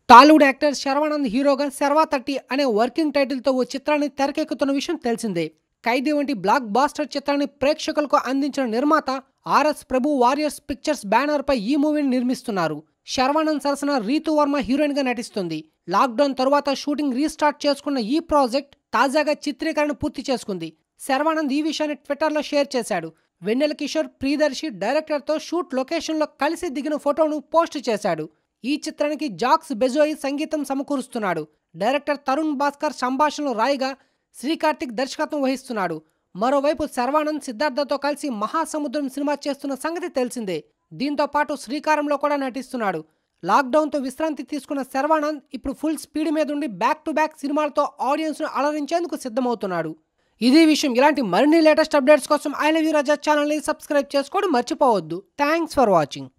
Tollywood actor Sharwanand హీరోగా Sharwa thirty అనే working టైటిల్తో ఓ చిత్రాన్ని తెరకెక్కుతున్న విషయం తెలిసిందే ఖైదీ వంటి బ్లాక్ బాస్టర్ చిత్రాన్ని ప్రేక్షకులకు అందించిన నిర్మాత RS Prabhu warriors pictures banner పై ఈ మూవీని నిర్మిస్తున్నారు శర్వానంద్ సరసన రీతు వర్మ హీరోయిన్ గా నటిస్తుంది లాక్డౌన్ తరువాత షూటింగ్ రీస్టార్ట్ చేసుకున్న ఈ ప్రాజెక్ట్ తాజాగా చిత్రీకరణ పూర్తి చేసుకుంది శర్వానంద్ ఈ విషయాన్ని ట్విట్టర్లో షేర్ చేశాడు వెన్నెల కిషోర్ ప్రియదర్శి డైరెక్టర్తో షూట్ లొకేషన్లో కలిసి దిగిన ఫోటోను పోస్ట్ చేశాడు ఈ చిత్రానికి జాక్స్ బెజోయి సంగీతం సమకూరుస్తున్నాడు డైరెక్టర్ తరుణ్ భాస్కర్ సంభాషణలు రాయిగా శ్రీకార్తిక్ దర్శకత్వం వహిస్తున్నాడు మరోవైపు శర్వానంద్ సిద్ధార్థతో కలిసి మహాసముద్రం సినిమా చేస్తున్న సంగతి తెలిసిందే దీంతో పాటు శ్రీకారంలో కూడా నటిస్తున్నాడు లాక్డౌన్తో విశ్రాంతి తీసుకున్న శర్వానంద్ ఇప్పుడు ఫుల్ స్పీడ్ మీద ఉండి బ్యాక్ టు బ్యాక్ సినిమాలతో ఆడియన్స్ను అలరించేందుకు సిద్ధమవుతున్నాడు ఇదే విషయం ఇలాంటి మరిన్ని లేటెస్ట్ అప్డేట్స్ కోసం ఐ లవ్ యూ రాజా ఛానల్ని సబ్స్క్రైబ్ చేసుకోవడం మర్చిపోవద్దు థ్యాంక్స్ ఫర్ వాచింగ్